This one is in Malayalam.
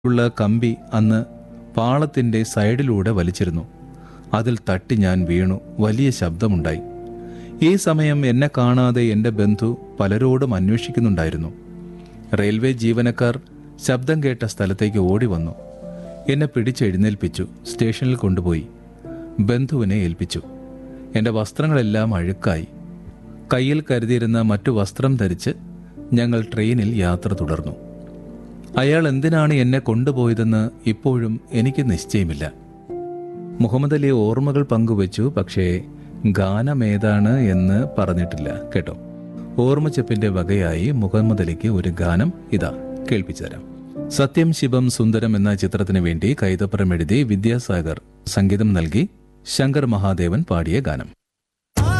ഉള്ള കമ്പി അന്ന് പാളത്തിന്റെ സൈഡിലൂടെ വലിച്ചിരുന്നു അതിൽ തട്ടി ഞാൻ വീണു വലിയ ശബ്ദമുണ്ടായി ഈ സമയം എന്നെ കാണാതെ എൻ്റെ ബന്ധു പലരോടും അന്വേഷിക്കുന്നുണ്ടായിരുന്നു റെയിൽവേ ജീവനക്കാർ ശബ്ദം കേട്ട സ്ഥലത്തേക്ക് ഓടി വന്നു എന്നെ പിടിച്ചെഴുന്നേൽപ്പിച്ചു സ്റ്റേഷനിൽ കൊണ്ടുപോയി ബന്ധുവിനെ ഏൽപ്പിച്ചു എൻ്റെ വസ്ത്രങ്ങളെല്ലാം അഴുക്കായി കയ്യിൽ കരുതിയിരുന്ന മറ്റു വസ്ത്രം ധരിച്ച് ഞങ്ങൾ ട്രെയിനിൽ യാത്ര തുടർന്നു അയാൾ എന്തിനാണ് എന്നെ കൊണ്ടുപോയതെന്ന് ഇപ്പോഴും എനിക്ക് നിശ്ചയമില്ല മുഹമ്മദ് അലി ഓർമ്മകൾ പങ്കുവച്ചു പക്ഷേ ഗാനമേതാണ് എന്ന് പറഞ്ഞിട്ടില്ല കേട്ടോ ഓർമ്മച്ചപ്പിന്റെ വകയായി മുഹമ്മദ് അലിക്ക് ഒരു ഗാനം ഇതാ കേൾപ്പിച്ചു തരാം സത്യം ശിവം സുന്ദരം എന്ന ചിത്രത്തിന് വേണ്ടി കൈതപ്പുറം എഴുതി വിദ്യാസാഗർ സംഗീതം നൽകി ശങ്കർ മഹാദേവൻ പാടിയ ഗാനം